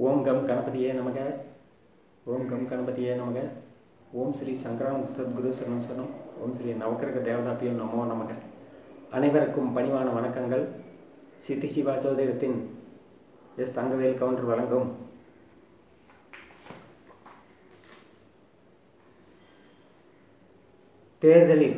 ஓம் come கணபதியே நமக ஓம் come கணபதியே நமக ஓம் ஸ்ரீ சங்கரானந்த சத்குரு சரணம் சரணம் ஓம் ஸ்ரீ நவக்கிரக தேவதாப்பியோ நமோ நமக அனைவருக்கும் பணிவான வணக்கங்கள் சித்தி சிவா ஜோதிடத்தின் எஸ் தங்கவேல் கவுண்டர் வழங்கும் தேர்தலில்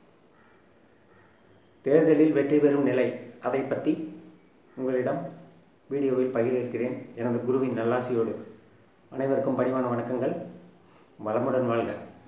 தேர்தலில் வெற்றி பெறும் நிலை அதை பற்றி உங்களிடம் வீடியோவில் பகிர இருக்கிறேன் எனது குருவின் நல்லாசியோடு அனைவருக்கும் பணிவான வணக்கங்கள் வளமுடன் வாழ்க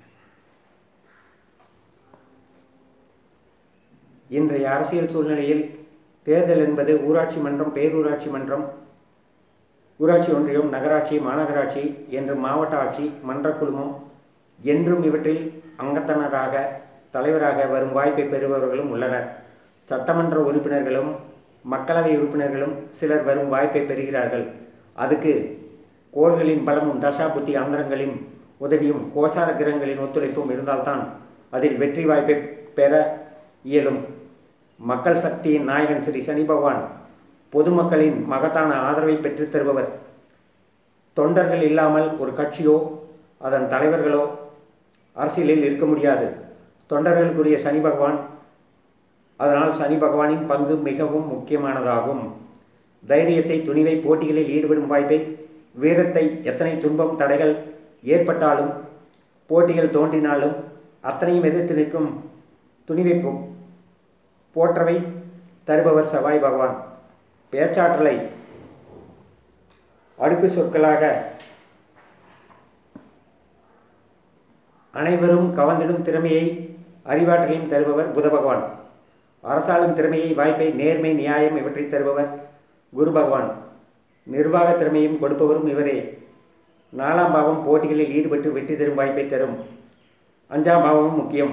இன்றைய அரசியல் சூழ்நிலையில் தேர்தல் என்பது ஊராட்சி மன்றம் பேரூராட்சி மன்றம் ஊராட்சி ஒன்றியம் நகராட்சி மாநகராட்சி என்று மாவட்ட ஆட்சி மன்ற குழுமம் என்றும் இவற்றில் அங்கத்தனராக தலைவராக வரும் வாய்ப்பை பெறுபவர்களும் உள்ளனர் சட்டமன்ற உறுப்பினர்களும் மக்களவை உறுப்பினர்களும் சிலர் வரும் வாய்ப்பை பெறுகிறார்கள் அதுக்கு கோள்களின் பலமும் தசா புத்தி அந்தரங்களின் உதவியும் கோசார கிரகங்களின் ஒத்துழைப்பும் இருந்தால்தான் அதில் வெற்றி வாய்ப்பை பெற இயலும் மக்கள் சக்தியின் நாயகன் ஸ்ரீ சனி பகவான் பொதுமக்களின் மகத்தான ஆதரவை பெற்றுத் தருபவர் தொண்டர்கள் இல்லாமல் ஒரு கட்சியோ அதன் தலைவர்களோ அரசியலில் இருக்க முடியாது தொண்டர்களுக்குரிய சனி பகவான் அதனால் சனி பகவானின் பங்கு மிகவும் முக்கியமானதாகும் தைரியத்தை துணிவை போட்டிகளில் ஈடுபடும் வாய்ப்பை வீரத்தை எத்தனை துன்பம் தடைகள் ஏற்பட்டாலும் போட்டிகள் தோன்றினாலும் அத்தனையும் எதிர்த்து நிற்கும் துணிவை போ போற்றவை தருபவர் செவ்வாய் பகவான் பேச்சாற்றலை அடுக்கு சொற்களாக அனைவரும் கவர்ந்திடும் திறமையை அறிவாற்றலையும் தருபவர் புத பகவான் அரசாளும் திறமையை வாய்ப்பை நேர்மை நியாயம் இவற்றை தருபவர் குரு பகவான் நிர்வாக திறமையும் கொடுப்பவரும் இவரே நாலாம் பாவம் போட்டிகளில் ஈடுபட்டு வெற்றி தரும் வாய்ப்பை தரும் அஞ்சாம் பாவமும் முக்கியம்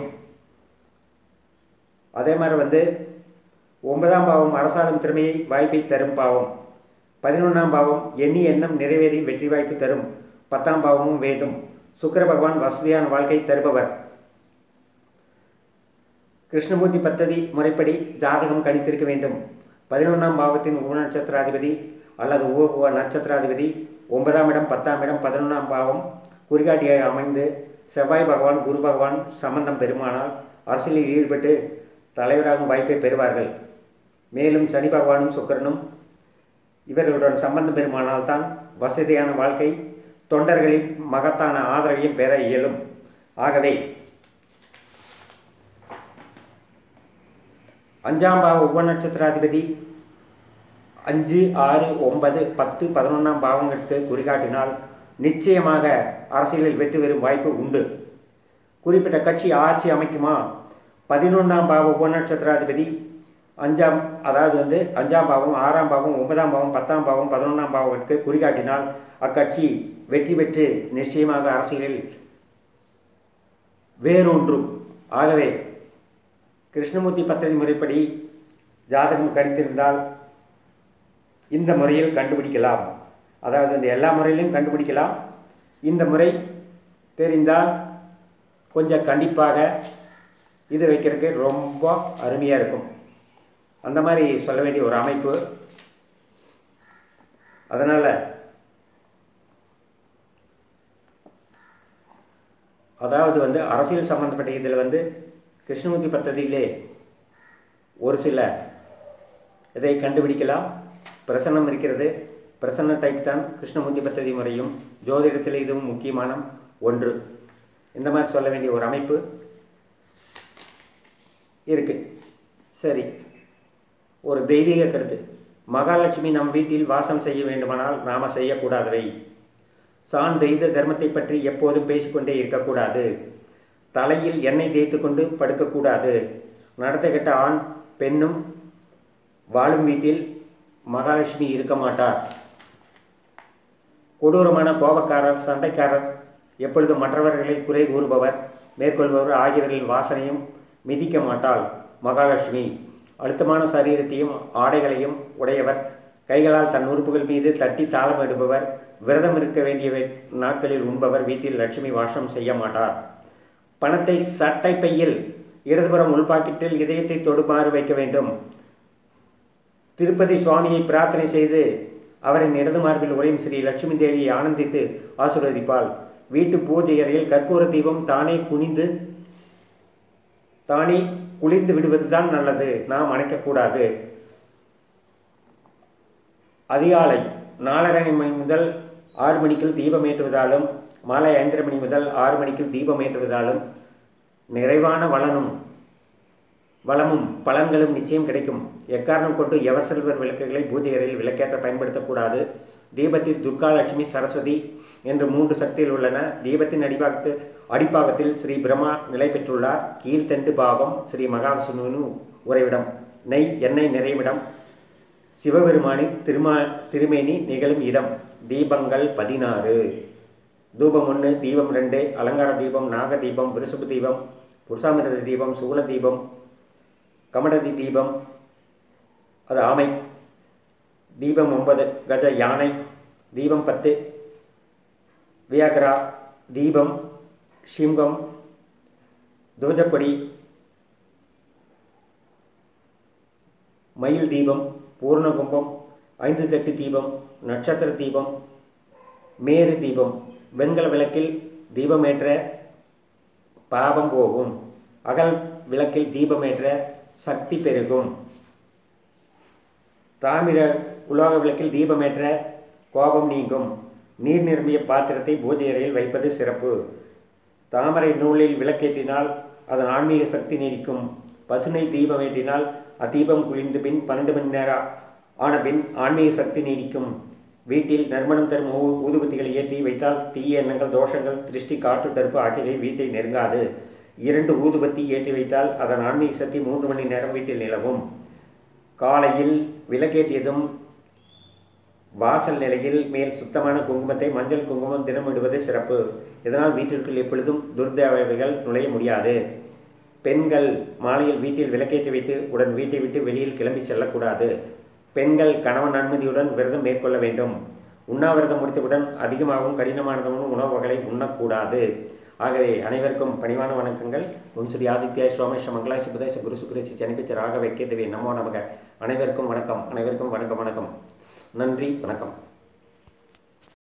அதே மாதிரி வந்து ஒன்பதாம் பாவம் அரசாளும் திறமையை வாய்ப்பை தரும் பாவம் பதினொன்றாம் பாவம் எண்ணி எண்ணம் நிறைவேறி வெற்றி வாய்ப்பு தரும் பத்தாம் பாவமும் வேண்டும் சுக்கர பகவான் வசதியான வாழ்க்கை தருபவர் கிருஷ்ணமூர்த்தி பத்ததி முறைப்படி ஜாதகம் கணித்திருக்க வேண்டும் பதினொன்றாம் பாவத்தின் உப நட்சத்திராதிபதி அல்லது உப உப நட்சத்திராதிபதி ஒன்பதாம் இடம் பத்தாம் இடம் பதினொன்றாம் பாவம் குறிகாட்டியாக அமைந்து செவ்வாய் பகவான் குரு பகவான் சம்பந்தம் பெருமானால் அரசியலில் ஈடுபட்டு தலைவராகும் வாய்ப்பை பெறுவார்கள் மேலும் சனி பகவானும் சுக்கரனும் இவர்களுடன் சம்பந்தம் பெருமானால் தான் வசதியான வாழ்க்கை தொண்டர்களின் மகத்தான ஆதரவையும் பெற இயலும் ஆகவே அஞ்சாம் பாவ உப நட்சத்திராதிபதி அஞ்சு ஆறு ஒன்பது பத்து பதினொன்றாம் பாவங்களுக்கு குறிகாட்டினால் நிச்சயமாக அரசியலில் வெற்றி பெறும் வாய்ப்பு உண்டு குறிப்பிட்ட கட்சி ஆட்சி அமைக்குமா பதினொன்றாம் பாவ உப நட்சத்திராதிபதி அஞ்சாம் அதாவது வந்து அஞ்சாம் பாவம் ஆறாம் பாவம் ஒன்பதாம் பாவம் பத்தாம் பாவம் பதினொன்றாம் பாவத்திற்கு குறிகாட்டினால் அக்கட்சி வெற்றி பெற்று நிச்சயமாக அரசியலில் வேரூன்றும் ஆகவே கிருஷ்ணமூர்த்தி பத்ததி முறைப்படி ஜாதகம் கணித்திருந்தால் இந்த முறையில் கண்டுபிடிக்கலாம் அதாவது இந்த எல்லா முறையிலும் கண்டுபிடிக்கலாம் இந்த முறை தெரிந்தால் கொஞ்சம் கண்டிப்பாக இது வைக்கிறதுக்கு ரொம்ப அருமையாக இருக்கும் அந்த மாதிரி சொல்ல வேண்டிய ஒரு அமைப்பு அதனால் அதாவது வந்து அரசியல் சம்மந்தப்பட்ட இதில் வந்து கிருஷ்ணமூர்த்தி பத்ததியிலே ஒரு சில இதை கண்டுபிடிக்கலாம் பிரசன்னம் இருக்கிறது பிரசன்ன டைப் தான் கிருஷ்ணமூர்த்தி பத்ததி முறையும் ஜோதிடத்தில் இதுவும் முக்கியமான ஒன்று இந்த மாதிரி சொல்ல வேண்டிய ஒரு அமைப்பு இருக்கு சரி ஒரு தெய்வீக கருத்து மகாலட்சுமி நம் வீட்டில் வாசம் செய்ய வேண்டுமானால் நாம் செய்யக்கூடாதவை சான் தெய்வ தர்மத்தை பற்றி எப்போதும் பேசிக்கொண்டே இருக்கக்கூடாது தலையில் எண்ணெய் தேய்த்து கொண்டு படுக்கக்கூடாது நடத்த கெட்ட ஆண் பெண்ணும் வாழும் வீட்டில் மகாலட்சுமி இருக்க மாட்டார் கொடூரமான கோபக்காரர் சண்டைக்காரர் எப்பொழுதும் மற்றவர்களை குறை கூறுபவர் மேற்கொள்பவர் ஆகியவர்களின் வாசனையும் மிதிக்க மாட்டாள் மகாலட்சுமி அழுத்தமான சரீரத்தையும் ஆடைகளையும் உடையவர் கைகளால் தன் உறுப்புகள் மீது தட்டி தாளம் எடுப்பவர் விரதம் இருக்க வேண்டிய நாட்களில் உண்பவர் வீட்டில் லட்சுமி வாசம் செய்ய மாட்டார் பணத்தை சட்டை பையில் இடதுபுறம் உள்பாக்கெட்டில் இதயத்தை தொடுமாறு வைக்க வேண்டும் திருப்பதி சுவாமியை பிரார்த்தனை செய்து அவரின் இடது மார்பில் உரையும் ஸ்ரீ லட்சுமி தேவியை ஆனந்தித்து ஆசீர்வதிப்பாள் வீட்டு பூஜை அறையில் கற்பூர தீபம் தானே குனிந்து தானே குளிர்ந்து விடுவதுதான் நல்லது நாம் அணைக்கக்கூடாது அதிகாலை நாலரை மணி முதல் ஆறு மணிக்குள் தீபம் ஏற்றுவதாலும் மாலை ஐந்தரை மணி முதல் ஆறு மணிக்குள் தீபம் ஏற்றுவதாலும் நிறைவான வளனும் வளமும் பலன்களும் நிச்சயம் கிடைக்கும் எக்காரணம் கொண்டு எவர் செல்வர் விளக்குகளை பூஜை அறையில் விளக்கேற்ற பயன்படுத்தக்கூடாது தீபத்தில் துர்கா லட்சுமி சரஸ்வதி என்று மூன்று சக்திகள் உள்ளன தீபத்தின் அடிபாகத்து அடிப்பாகத்தில் ஸ்ரீ பிரம்மா நிலை பெற்றுள்ளார் கீழ்த்தண்டு பாகம் ஸ்ரீ மகாவிஷ்ணுவின் உறைவிடம் நெய் எண்ணெய் நிறைவிடம் சிவபெருமானி திருமா திருமேனி நிகழும் இடம் தீபங்கள் பதினாறு தூபம் ஒன்று தீபம் ரெண்டு அலங்கார தீபம் நாக தீபம் விருசுபு தீபம் புருஷாமிரத தீபம் சூல தீபம் கமடதி தீபம் அது ஆமை தீபம் ஒன்பது கஜ யானை தீபம் பத்து வியாகரா தீபம் சிங்கம் தூஜப்படி மயில் தீபம் பூர்ணகும்பம் ஐந்து தட்டு தீபம் நட்சத்திர தீபம் மேரு தீபம் வெண்கல விளக்கில் தீபமேற்ற பாபம் போகும் அகல் விளக்கில் தீபமேற்ற சக்தி பெருகும் தாமிர உலோக விளக்கில் தீபமேற்ற கோபம் நீங்கும் நீர் நிரம்பிய பாத்திரத்தை பூஜை அறையில் வைப்பது சிறப்பு தாமரை நூலில் விளக்கேற்றினால் அதன் ஆன்மீக சக்தி நீடிக்கும் பசுனை தீபம் ஏற்றினால் அதீபம் குளிர்ந்து பின் பன்னெண்டு மணி நேரம் ஆன பின் ஆன்மீக சக்தி நீடிக்கும் வீட்டில் நறுமணம் தரும் ஊ ஊதுபத்திகளை ஏற்றி வைத்தால் தீய எண்ணங்கள் தோஷங்கள் திருஷ்டி காற்று கருப்பு ஆகியவை வீட்டை நெருங்காது இரண்டு ஊதுபத்தி ஏற்றி வைத்தால் அதன் ஆன்மீக சக்தி மூன்று மணி நேரம் வீட்டில் நிலவும் காலையில் விளக்கேற்றியதும் வாசல் நிலையில் மேல் சுத்தமான குங்குமத்தை மஞ்சள் குங்குமம் தினமிடுவது சிறப்பு இதனால் வீட்டிற்குள் எப்பொழுதும் துர்தேவைகள் நுழைய முடியாது பெண்கள் மாலையில் வீட்டில் விளக்கேற்றி வைத்து உடன் வீட்டை விட்டு வெளியில் கிளம்பி செல்லக்கூடாது பெண்கள் கணவன் அனுமதியுடன் விரதம் மேற்கொள்ள வேண்டும் உண்ணாவிரதம் முடித்தவுடன் அதிகமாகவும் கடினமானதும் உணவுகளை உண்ணக்கூடாது ஆகவே அனைவருக்கும் பணிவான வணக்கங்கள் ஓம் ஸ்ரீ ஆதித்யா சோமேஷ மங்களாய் சுபதேச குரு சுக்ரேசி சனிப்பிச்ச ராகவை கேட்டவே நமோ நமக அனைவருக்கும் வணக்கம் அனைவருக்கும் வணக்கம் வணக்கம் நன்றி வணக்கம்